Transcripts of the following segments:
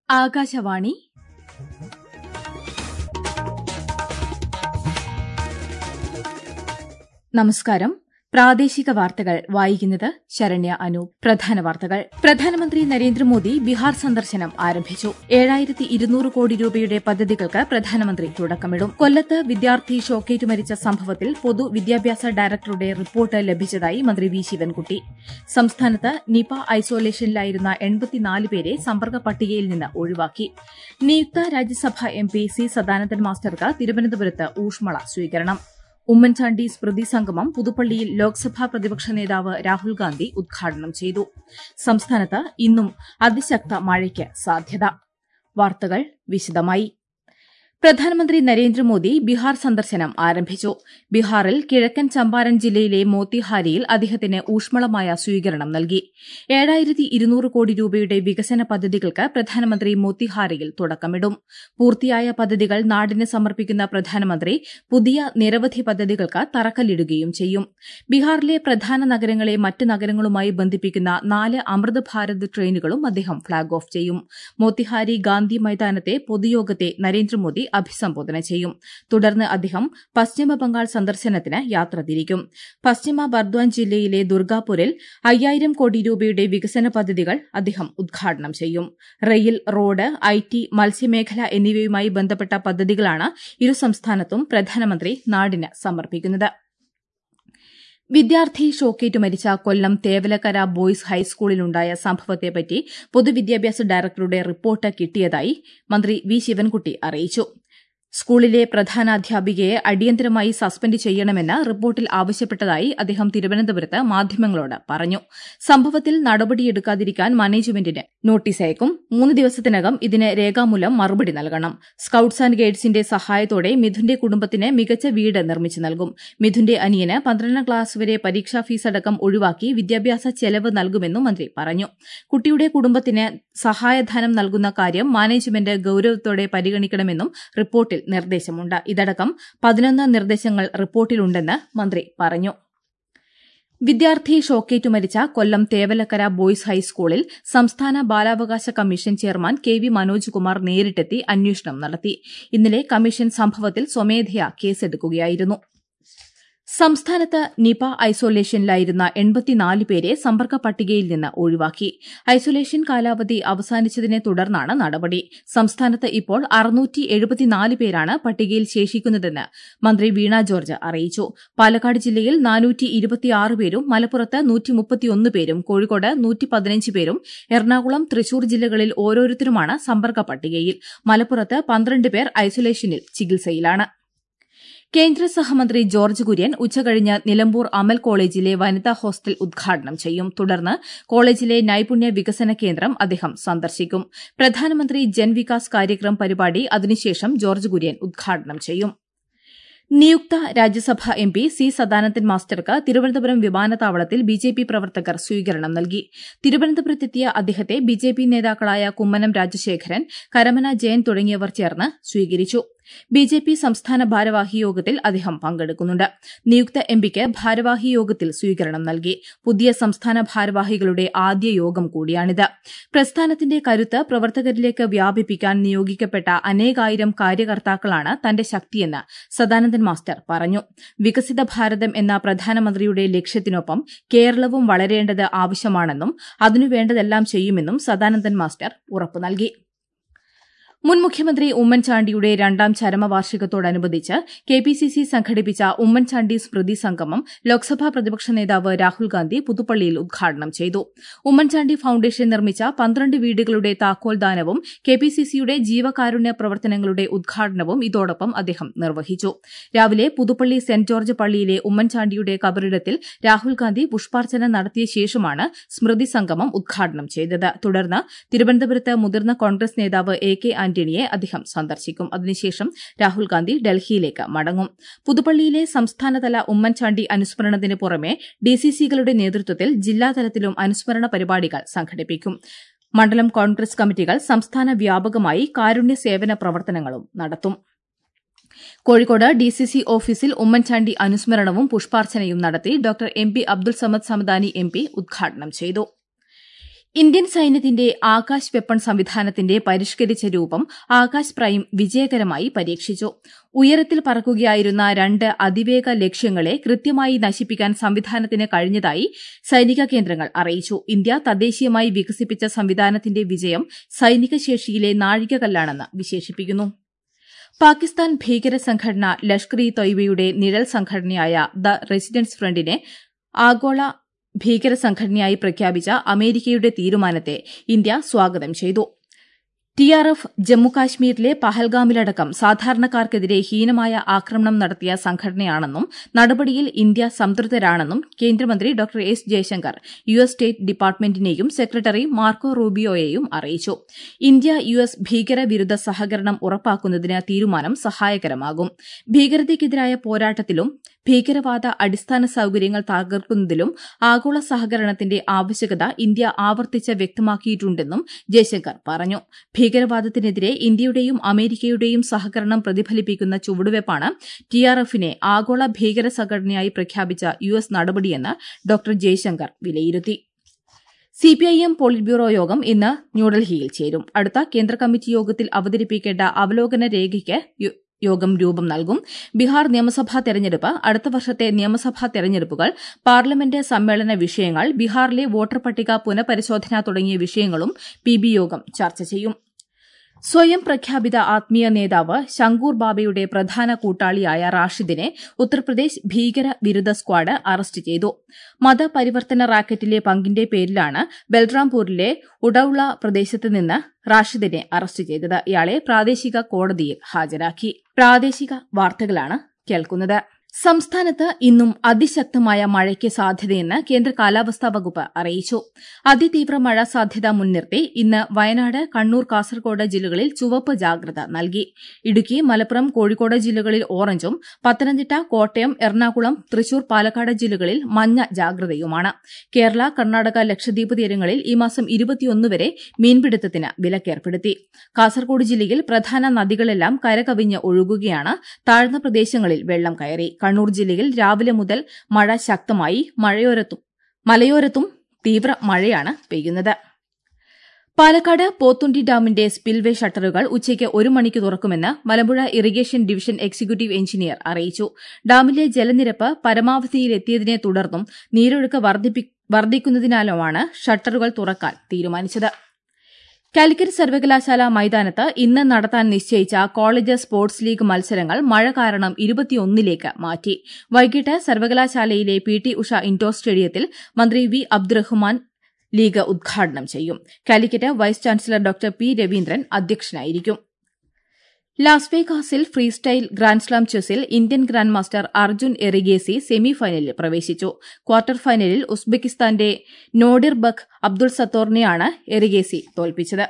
ആകാശവാണി നമസ്കാരം പ്രാദേശിക വാർത്തകൾ വായിക്കുന്നത് ശരണ്യ അനൂപ് പ്രധാന വാർത്തകൾ പ്രധാനമന്ത്രി നരേന്ദ്രമോദി ബീഹാർ സന്ദർശനം ആരംഭിച്ചു ഏഴായിരത്തി ഇരുന്നൂറ് കോടി രൂപയുടെ പദ്ധതികൾക്ക് പ്രധാനമന്ത്രി തുടക്കമിടും കൊല്ലത്ത് വിദ്യാർത്ഥി ഷോക്കേറ്റ് മരിച്ച സംഭവത്തിൽ പൊതുവിദ്യാഭ്യാസ ഡയറക്ടറുടെ റിപ്പോർട്ട് ലഭിച്ചതായി മന്ത്രി വി ശിവൻകുട്ടി സംസ്ഥാനത്ത് നിപ ഐസൊലേഷനിലായിരുന്ന എൺപത്തിനാല് പേരെ സമ്പർക്ക പട്ടികയിൽ നിന്ന് ഒഴിവാക്കി നിയുക്ത Rajya Sabha M P C Sadanandan മാസ്റ്റർക്ക് തിരുവനന്തപുരത്ത് ഊഷ്മള സ്വീകരണം ഉമ്മൻചാണ്ടി സ്മൃതി സംഗമം പുതുപ്പള്ളിയിൽ ലോക്സഭാ പ്രതിപക്ഷ നേതാവ് രാഹുൽ ഗാന്ധി ഉദ്ഘാടനം ചെയ്തു സംസ്ഥാനത്ത് ഇന്നും അതിശക്ത മഴയ്ക്ക് സാധ്യത വാർത്തകൾ വിശദമായി പ്രധാനമന്ത്രി നരേന്ദ്രമോദി ബീഹാർ സന്ദർശനം ആരംഭിച്ചു ബീഹാറിൽ കിഴക്കൻ ചമ്പാരൻ ജില്ലയിലെ മോത്തിഹാരിയിൽ അദ്ദേഹത്തിന് ഊഷ്മളമായ സ്വീകരണം നൽകി ഏഴായിരത്തി ഇരുന്നൂറ് കോടി രൂപയുടെ വികസന പദ്ധതികൾക്ക് പ്രധാനമന്ത്രി മോത്തിഹാരിയിൽ തുടക്കമിടും പൂർത്തിയായ പദ്ധതികൾ നാടിന് സമർപ്പിക്കുന്ന പ്രധാനമന്ത്രി പുതിയ നിരവധി പദ്ധതികൾക്ക് തറക്കല്ലിടുകയും ചെയ്യും ബീഹാറിലെ പ്രധാന നഗരങ്ങളെ മറ്റ് നഗരങ്ങളുമായി ബന്ധിപ്പിക്കുന്ന നാല് അമൃത് ഭാരത് ട്രെയിനുകളും അദ്ദേഹം ഫ്ളാഗ് ഓഫ് ചെയ്യും മോത്തിഹാരി ഗാന്ധി മൈതാനത്തെ പൊതുയോഗത്തെ നരേന്ദ്രമോദി അഭിസംബോധന ചെയ്യും തുടർന്ന് അദ്ദേഹം പശ്ചിമബംഗാൾ സന്ദർശനത്തിന് യാത്ര തിരിക്കും പശ്ചിമ ബർദ്വാൻ ജില്ലയിലെ ദുർഗാപൂരിൽ അയ്യായിരം കോടി രൂപയുടെ വികസന പദ്ധതികൾ അദ്ദേഹം ഉദ്ഘാടനം ചെയ്യും റെയിൽ റോഡ് ഐ ടി മത്സ്യമേഖല എന്നിവയുമായി ബന്ധപ്പെട്ട പദ്ധതികളാണ് ഇരു സംസ്ഥാനത്തും പ്രധാനമന്ത്രി നാടിന് സമർപ്പിക്കുന്നത് വിദ്യാർത്ഥി ഷോക്കേറ്റ് മരിച്ച കൊല്ലം തേവലക്കര ബോയ്സ് ഹൈസ്കൂളിലുണ്ടായ സംഭവത്തെപ്പറ്റി പൊതുവിദ്യാഭ്യാസ ഡയറക്ടറുടെ റിപ്പോർട്ട് കിട്ടിയതായി മന്ത്രി വി ശിവൻകുട്ടി അറിയിച്ചു സ്കൂളിലെ പ്രധാനാധ്യാപികയെ അടിയന്തരമായി സസ്പെൻഡ് ചെയ്യണമെന്ന് റിപ്പോർട്ടിൽ ആവശ്യപ്പെട്ടതായി അദ്ദേഹം തിരുവനന്തപുരത്ത് മാധ്യമങ്ങളോട് പറഞ്ഞു സംഭവത്തിൽ നടപടിയെടുക്കാതിരിക്കാൻ മാനേജ്മെന്റിന് നോട്ടീസ് അയക്കും മൂന്ന് ദിവസത്തിനകം ഇതിന് രേഖാമൂലം മറുപടി നൽകണം സ്കൌട്ട്സ് ആന്റ് ഗൈഡ്സിന്റെ സഹായത്തോടെ മിഥുന്റെ കുടുംബത്തിന് മികച്ച വീട് നിർമ്മിച്ചു നൽകും മിഥുന്റെ അനിയന് പന്ത്രണ്ടാം ക്ലാസ് വരെ പരീക്ഷാ ഫീസടക്കം ഒഴിവാക്കി വിദ്യാഭ്യാസ ചെലവ് നൽകുമെന്നും മന്ത്രി പറഞ്ഞു കുട്ടിയുടെ കുടുംബത്തിന് സഹായധനം നൽകുന്ന കാര്യം മാനേജ്മെന്റ് ഗൌരവത്തോടെ പരിഗണിക്കണമെന്നും റിപ്പോർട്ടിൽ നിർദ്ദേശമുണ്ട് ഇതടക്കം പതിനൊന്ന് നിർദ്ദേശങ്ങൾ റിപ്പോർട്ടിലുണ്ടെന്ന് മന്ത്രി പറഞ്ഞു വിദ്യാർത്ഥി ഷോക്കേറ്റു മരിച്ച കൊല്ലം തേവലക്കര ബോയ്സ് ഹൈസ്കൂളിൽ സംസ്ഥാന ബാലാവകാശ commission chairman K V Manoj Kumar നേരിട്ടെത്തി അന്വേഷണം നടത്തി ഇന്നലെ കമ്മീഷൻ സംഭവത്തിൽ സ്വമേധയാ കേസെടുക്കുകയായിരുന്നു സംസ്ഥാനത്ത് നിപ ഐസൊലേഷനിലായിരുന്ന എൺപത്തിനാല് പേരെ സമ്പർക്ക പട്ടികയിൽ നിന്ന് ഒഴിവാക്കി ഐസൊലേഷൻ കാലാവധി അവസാനിച്ചതിനെ തുടർന്നാണ് നടപടി സംസ്ഥാനത്ത് ഇപ്പോൾ അറുന്നൂറ്റി എഴുപത്തിനാല് പേരാണ് പട്ടികയിൽ ശേഷിക്കുന്നതെന്ന് മന്ത്രി വീണ ജോർജ് അറിയിച്ചു പാലക്കാട് ജില്ലയിൽ നാനൂറ്റി ഇരുപത്തിയാറ് പേരും മലപ്പുറത്ത് നൂറ്റി മുപ്പത്തിയൊന്ന് പേരും കോഴിക്കോട് നൂറ്റി പതിനഞ്ച് പേരും എറണാകുളം തൃശൂർ ജില്ലകളിൽ ഓരോരുത്തരുമാണ് സമ്പർക്ക പട്ടികയിൽ മലപ്പുറത്ത് പന്ത്രണ്ട് പേർ ഐസൊലേഷനിൽ ചികിത്സയിലാണ് കേന്ദ്ര സഹമന്ത്രി ജോർജ് കുര്യൻ ഉച്ചകഴിഞ്ഞ് നിലമ്പൂർ അമൽ കോളേജിലെ വനിതാ ഹോസ്റ്റൽ ഉദ്ഘാടനം ചെയ്യും തുടർന്ന് കോളേജിലെ നൈപുണ്യ വികസന കേന്ദ്രം അദ്ദേഹം സന്ദർശിക്കും പ്രധാനമന്ത്രി ജൻവികാസ് കാര്യക്രം പരിപാടി അതിനുശേഷം ജോർജ് കുര്യൻ ഉദ്ഘാടനം ചെയ്യും നിയുക്ത Rajya Sabha M P C Sadanandan മാസ്റ്റർക്ക് തിരുവനന്തപുരം വിമാനത്താവളത്തിൽ ബിജെപി പ്രവർത്തകർ സ്വീകരണം നൽകി തിരുവനന്തപുരത്തെത്തിയ അദ്ദേഹത്തെ ബിജെപി നേതാക്കളായ കുമ്മനം രാജശേഖരൻ കരമന ജയൻ തുടങ്ങിയവർ ചേർന്ന് സ്വീകരിച്ചു ബിജെപി സംസ്ഥാന ഭാരവാഹി യോഗത്തിൽ അദ്ദേഹം പങ്കെടുക്കുന്നുണ്ട് നിയുക്ത എംപിക്ക് ഭാരവാഹി യോഗത്തിൽ സ്വീകരണം നൽകി പുതിയ സംസ്ഥാന ഭാരവാഹികളുടെ ആദ്യ യോഗം കൂടിയാണിത് പ്രസ്ഥാനത്തിന്റെ കരുത്ത് പ്രവർത്തകരിലേക്ക് വ്യാപിപ്പിക്കാൻ നിയോഗിക്കപ്പെട്ട അനേകായിരം കാര്യകർത്താക്കളാണ് തന്റെ ശക്തിയെന്ന് സദാനന്ദൻ മാസ്റ്റർ പറഞ്ഞു വികസിത ഭാരതം എന്ന പ്രധാനമന്ത്രിയുടെ ലക്ഷ്യത്തിനൊപ്പം കേരളവും വളരേണ്ടത് ആവശ്യമാണെന്നും അതിനുവേണ്ടതെല്ലാം ചെയ്യുമെന്നും സദാനന്ദൻ മാസ്റ്റർ ഉറപ്പു നൽകി മുൻ മുഖ്യമന്ത്രി ഉമ്മൻചാണ്ടിയുടെ രണ്ടാം ചരമവാർഷികത്തോടനുബന്ധിച്ച് കെ പി സി സി സംഘടിപ്പിച്ച ഉമ്മൻചാണ്ടി സ്മൃതി സംഗമം ലോക്സഭാ പ്രതിപക്ഷ നേതാവ് രാഹുൽ ഗാന്ധി പുതുപ്പള്ളിയിൽ ഉദ്ഘാടനം ചെയ്തു ഉമ്മൻചാണ്ടി ഫൌണ്ടേഷൻ നിർമ്മിച്ച പന്ത്രണ്ട് വീടുകളുടെ താക്കോൽദാനവും കെ പി സി സിയുടെ ജീവകാരുണ്യ പ്രവർത്തനങ്ങളുടെ ഉദ്ഘാടനവും ഇതോടൊപ്പം അദ്ദേഹം നിർവഹിച്ചു രാവിലെ പുതുപ്പള്ളി സെന്റ് ജോർജ് പള്ളിയിലെ ഉമ്മൻചാണ്ടിയുടെ കബറിടത്തിൽ രാഹുൽ ഗാന്ധി പുഷ്പാർച്ചന നടത്തിയ ശേഷമാണ് സ്മൃതി സംഗമം ഉദ്ഘാടനം ചെയ്തത് തുടർന്ന് തിരുവനന്തപുരത്ത് മുതിർന്ന കോൺഗ്രസ് നേതാവ് എ കെ ആന്റണിയെ അദ്ദേഹം സന്ദർശിക്കും അതിനുശേഷം രാഹുൽ ഗാന്ധി ഡൽഹിയിലേക്ക് മടങ്ങും പുതുപ്പള്ളിയിലെ സംസ്ഥാനതല ഉമ്മൻചാണ്ടി അനുസ്മരണത്തിന് പുറമെ ഡിസിസികളുടെ നേതൃത്വത്തിൽ ജില്ലാതലത്തിലും അനുസ്മരണ പരിപാടികൾ സംഘടിപ്പിക്കും മണ്ഡലം കോൺഗ്രസ് കമ്മിറ്റികൾ സംസ്ഥാന വ്യാപകമായി കാരുണ്യ സേവന പ്രവർത്തനങ്ങളും നടത്തും കോഴിക്കോട് ഡിസിസി ഓഫീസിൽ ഉമ്മൻചാണ്ടി അനുസ്മരണവും പുഷ്പാർച്ചനയും നടത്തി doctor M P Abdul Samad Samadani M P ഉദ്ഘാടനം ചെയ്തു ഇന്ത്യൻ സൈന്യത്തിന്റെ ആകാശ് വെപ്പൺ സംവിധാനത്തിന്റെ പരിഷ്കരിച്ച രൂപം ആകാശ് പ്രൈം വിജയകരമായി പരീക്ഷിച്ചു ഉയരത്തിൽ പറക്കുകയായിരുന്ന രണ്ട് അതിവേഗ ലക്ഷ്യങ്ങളെ കൃത്യമായി നശിപ്പിക്കാൻ സംവിധാനത്തിന് കഴിഞ്ഞതായി സൈനിക കേന്ദ്രങ്ങൾ അറിയിച്ചു ഇന്ത്യ തദ്ദേശീയമായി വികസിപ്പിച്ച സംവിധാനത്തിന്റെ വിജയം സൈനിക ശേഷിയിലെ നാഴികകല്ലാണെന്ന് വിശേഷിപ്പിക്കുന്നു പാകിസ്ഥാൻ ഭീകര സംഘടന ലഷ്കർ ഇ തൊയ്ബയുടെ നിഴൽ സംഘടനയായ ദ റെസിഡൻസ് ഫ്രണ്ടിനെ ആഗോള ഭീകര സംഘടനയായി പ്രഖ്യാപിച്ച അമേരിക്കയുടെ തീരുമാനത്തെ ഇന്ത്യ സ്വാഗതം ചെയ്തു ടിആർഎഫ് ജമ്മുകാശ്മീരിലെ പഹൽഗാമിലടക്കം സാധാരണക്കാർക്കെതിരെ ഹീനമായ ആക്രമണം നടത്തിയ സംഘടനയാണെന്നും നടപടിയിൽ ഇന്ത്യ സംതൃപ്തരാണെന്നും കേന്ദ്രമന്ത്രി doctor S Jaishankar U S state ഡിപ്പാർട്ട്മെന്റിനെയും സെക്രട്ടറി മാർക്കോ റൂബിയോയെയും അറിയിച്ചു ഇന്ത്യ യു എസ് ഭീകരവിരുദ്ധ സഹകരണം ഉറപ്പാക്കുന്നതിന് തീരുമാനം സഹായകരമാകും ഭീകരതയ്ക്കെതിരായ പോരാട്ടത്തിലും ഭീകരവാദ അടിസ്ഥാന സൌകര്യങ്ങൾ തകർക്കുന്നതിലും ആഗോള സഹകരണത്തിന്റെ ആവശ്യകത ഇന്ത്യ ആവർത്തിച്ച് വ്യക്തമാക്കിയിട്ടുണ്ടെന്നും ജയശങ്കർ പറഞ്ഞു ഭീകരവാദത്തിനെതിരെ ഇന്ത്യയുടെയും അമേരിക്കയുടെയും സഹകരണം പ്രതിഫലിപ്പിക്കുന്ന ചുവടുവയ്പ്പാണ് ടിആർഎഫിനെ ആഗോള ഭീകര സംഘടനയായി പ്രഖ്യാപിച്ച യു എസ് നടപടിയെന്ന് ഡോക്ടർ ജയശങ്കർ വിലയിരുത്തി സിപിഐഎം പോളിറ്റ് ബ്യൂറോ യോഗം ഇന്ന് ന്യൂഡൽഹിയിൽ ചേരും അടുത്ത കേന്ദ്ര കമ്മിറ്റി യോഗത്തിൽ അവതരിപ്പിക്കേണ്ട അവലോകന രേഖയ്ക്ക് യോഗം രൂപം നൽകും ബീഹാർ നിയമസഭാ തെരഞ്ഞെടുപ്പ് അടുത്ത വർഷത്തെ നിയമസഭാ തെരഞ്ഞെടുപ്പുകൾ പാർലമെന്റ് സമ്മേളന വിഷയങ്ങൾ ബീഹാറിലെ വോട്ടർ പട്ടിക പുനഃപരിശോധന തുടങ്ങിയ വിഷയങ്ങളും പി ബി യോഗം ചർച്ച ചെയ്യും സ്വയം പ്രഖ്യാപിത ആത്മീയ നേതാവ് ശങ്കൂർ ബാബയുടെ പ്രധാന കൂട്ടാളിയായ റാഷിദിനെ ഉത്തർപ്രദേശ് ഭീകര വിരുദ്ധ സ്ക്വാഡ് അറസ്റ്റ് ചെയ്തു മതപരിവർത്തന റാക്കറ്റിലെ പങ്കിന്റെ പേരിലാണ് ബൽറാംപൂരിലെ ഉഡൌള പ്രദേശത്ത് നിന്ന് റാഷിദിനെ അറസ്റ്റ് ചെയ്തത് ഇയാളെ പ്രാദേശിക കോടതിയിൽ ഹാജരാക്കി പ്രാദേശിക വാർത്തകളാണ് കേൾക്കുന്നത് സംസ്ഥാനത്ത് ഇന്നും അതിശക്തമായ മഴയ്ക്ക് സാധ്യതയെന്ന് കേന്ദ്ര കാലാവസ്ഥാ വകുപ്പ് അറിയിച്ചു അതിതീവ്ര മഴ സാധ്യത മുൻനിർത്തി ഇന്ന് വയനാട് കണ്ണൂർ കാസർഗോഡ് ജില്ലകളിൽ ചുവപ്പ് ജാഗ്രത നൽകി ഇടുക്കി മലപ്പുറം കോഴിക്കോട് ജില്ലകളിൽ ഓറഞ്ചും പത്തനംതിട്ട കോട്ടയം എറണാകുളം തൃശൂർ പാലക്കാട് ജില്ലകളിൽ മഞ്ഞ ജാഗ്രതയുമാണ് കേരള കർണാടക ലക്ഷദ്വീപ് തീരങ്ങളിൽ ഈ മാസം ഇരുപത്തിയൊന്ന് വരെ മീൻപിടുത്തത്തിന് വിലക്കേർപ്പെടുത്തി കാസർഗോഡ് ജില്ലയിൽ പ്രധാന നദികളെല്ലാം കരകവിഞ്ഞ് ഒഴുകുകയാണ് താഴ്ന്ന പ്രദേശങ്ങളിൽ വെള്ളം കയറി കണ്ണൂർ ജില്ലയിൽ രാവിലെ മുതൽ മഴ ശക്തമായി മഴയോരത്തും മലയോരത്തും തീവ്ര മഴയാണ് പെയ്യുന്നത് പാലക്കാട് പോത്തുണ്ടി ഡാമിന്റെ സ്പിൽവേ ഷട്ടറുകൾ ഉച്ചയ്ക്ക് ഒരു മണിക്ക് തുറക്കുമെന്ന് Malampuzha irrigation division executive engineer അറിയിച്ചു ഡാമിലെ ജലനിരപ്പ് പരമാവധിയിലെത്തിയതിനെ തുടർന്നും നീരൊഴുക്ക് വർദ്ധിക്കുന്നതിനാലുമാണ് ഷട്ടറുകൾ തുറക്കാൻ തീരുമാനിച്ചത് കാലിക്കറ്റ് സർവകലാശാല മൈതാനത്ത് ഇന്ന് നടത്താൻ നിശ്ചയിച്ച കോളേജ് സ്പോർട്സ് ലീഗ് മത്സരങ്ങൾ മഴ കാരണം ഇരുപത്തിയൊന്നിലേക്ക് മാറ്റി വൈകിട്ട് സർവകലാശാലയിലെ പി ടി ഉഷ ഇൻഡോർ സ്റ്റേഡിയത്തിൽ മന്ത്രി വി അബ്ദുറഹ്മാൻ ലീഗ് ഉദ്ഘാടനം ചെയ്യും Calicut vice chancellor doctor P Raveendran അധ്യക്ഷനായിരിക്കും ലാസ് വേഗാസിൽ ഫ്രീസ്റ്റൈൽ ഗ്രാൻഡ്സ്ലാം ചെസ്സിൽ Indian grand master Arjun Erigaisi സെമിഫൈനലിൽ പ്രവേശിച്ചു ക്വാർട്ടർ ഫൈനലിൽ ഉസ്ബെക്കിസ്ഥാന്റെ നോഡിർബക് അബ്ദുൾ സത്തോറിനെയാണ് എറിഗേസി തോൽപ്പിച്ചത്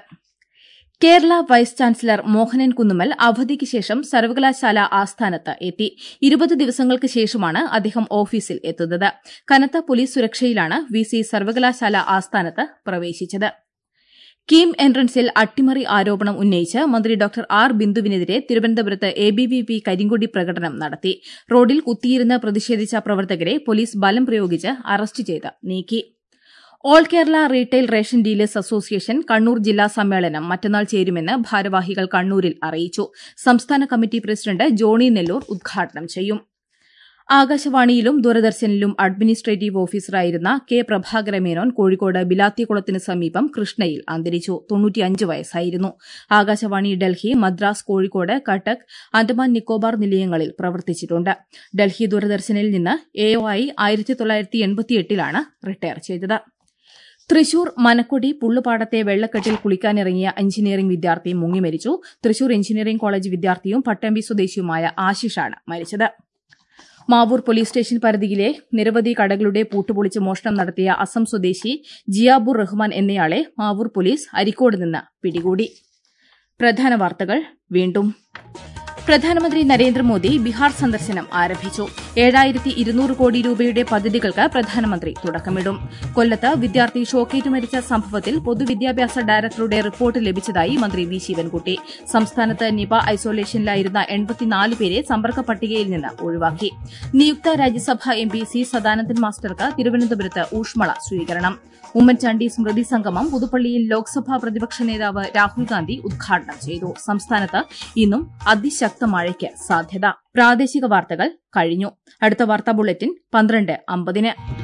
കേരള വൈസ് ചാൻസലർ മോഹനൻ കുന്നുമൽ അവധിക്ക് ശേഷം സർവകലാശാല ആസ്ഥാനത്ത് എത്തി ഇരുപത് ദിവസങ്ങൾക്ക് ശേഷമാണ് അദ്ദേഹം ഓഫീസിൽ എത്തുന്നത് കനത്ത പോലീസ് സുരക്ഷയിലാണ് വിസി സർവകലാശാല ആസ്ഥാനത്ത് പ്രവേശിച്ചത് കീം എൻട്രൻസിൽ അട്ടിമറി ആരോപണം ഉന്നയിച്ച് മന്ത്രി ഡോക്ടർ ആർ ബിന്ദുവിനെതിരെ തിരുവനന്തപുരത്ത് എ ബി വി പി കരിങ്കൊടി പ്രകടനം നടത്തി റോഡിൽ കുത്തിയിരുന്ന് പ്രതിഷേധിച്ച പ്രവർത്തകരെ പോലീസ് ബലം പ്രയോഗിച്ച് അറസ്റ്റ് ചെയ്ത് നീക്കി all Kerala retail ration dealers association Kannur ജില്ലാ സമ്മേളനം മറ്റന്നാൾ ചേരുമെന്ന് ഭാരവാഹികൾ കണ്ണൂരിൽ അറിയിച്ചു സംസ്ഥാന കമ്മിറ്റി പ്രസിഡന്റ് ജോണി നെല്ലൂർ ഉദ്ഘാടനം ചെയ്യും ആകാശവാണിയിലും ദൂരദർശനിലും അഡ്മിനിസ്ട്രേറ്റീവ് ഓഫീസറായിരുന്ന കെ പ്രഭാകര മേനോൻ കോഴിക്കോട് ബിലാത്തിക്കുളത്തിന് സമീപം കൃഷ്ണയിൽ അന്തരിച്ചു തൊണ്ണൂറ്റിയഞ്ച് വയസ്സായിരുന്നു ആകാശവാണി ഡൽഹി മദ്രാസ് കോഴിക്കോട് കട്ടക് ആൻഡമാൻ നിക്കോബാർ നിലയങ്ങളിൽ പ്രവർത്തിച്ചിട്ടുണ്ട് ഡൽഹി ദൂരദർശനിൽ നിന്ന് എ ഒ ആയി ആയിരത്തി തൊള്ളായിരത്തി എൺപത്തിയെട്ടിലാണ് റിട്ടയർ ചെയ്തത് തൃശൂർ മനക്കൊടി പുള്ളുപാടത്തെ വെള്ളക്കെട്ടിൽ കുളിക്കാനിറങ്ങിയ എഞ്ചിനീയറിംഗ് വിദ്യാർത്ഥി മുങ്ങിമരിച്ചു തൃശൂർ എഞ്ചിനീയറിംഗ് കോളേജ് വിദ്യാർത്ഥിയും പട്ടമ്പി സ്വദേശിയുമായ ആശിഷാണ് മരിച്ചത് മാവൂർ പോലീസ് സ്റ്റേഷൻ പരിധിയിലെ നിരവധി കടകളുടെ പൂട്ടുപൊളിച്ച് മോഷണം നടത്തിയ അസം സ്വദേശി ജിയാബുർ റഹ്മാൻ എന്നയാളെ മാവൂർ പോലീസ് അരിക്കോട് നിന്ന് പിടികൂടി പ്രധാന വാർത്തകൾ വീണ്ടും പ്രധാനമന്ത്രി നരേന്ദ്രമോദി ബീഹാർ സന്ദർശനം ആരംഭിച്ചു ഏഴായിരത്തി ഇരുന്നൂറ് കോടി രൂപയുടെ പദ്ധതികൾക്ക് പ്രധാനമന്ത്രി തുടക്കമിടും കൊല്ലത്ത് വിദ്യാർത്ഥി ഷോക്കേറ്റ് മരിച്ച സംഭവത്തിൽ പൊതുവിദ്യാഭ്യാസ ഡയറക്ടറുടെ റിപ്പോർട്ട് ലഭിച്ചതായി മന്ത്രി വി ശിവൻകുട്ടി സംസ്ഥാനത്ത് നിപ ഐസൊലേഷനിലായിരുന്ന എൺപത്തിനാല് പേരെ സമ്പർക്ക പട്ടികയിൽ നിന്ന് ഒഴിവാക്കി നിയുക്ത Rajya Sabha M P C Sadanandan മാസ്റ്റർക്ക് തിരുവനന്തപുരത്ത് ഊഷ്മള സ്വീകരണം ഉമ്മൻചാണ്ടി സ്മൃതി സംഗമം പുതുപ്പള്ളിയിൽ ലോക്സഭാ പ്രതിപക്ഷ നേതാവ് രാഹുൽ ഗാന്ധി ഉദ്ഘാടനം ചെയ്തു സംസ്ഥാനത്ത് ഇന്നും അതിശക്ത മഴയ്ക്ക് സാധ്യത പ്രാദേശിക വാർത്തകൾ കഴിഞ്ഞു അടുത്ത വാർത്താ ബുള്ളറ്റിൻ പന്ത്രണ്ട് അമ്പതിന്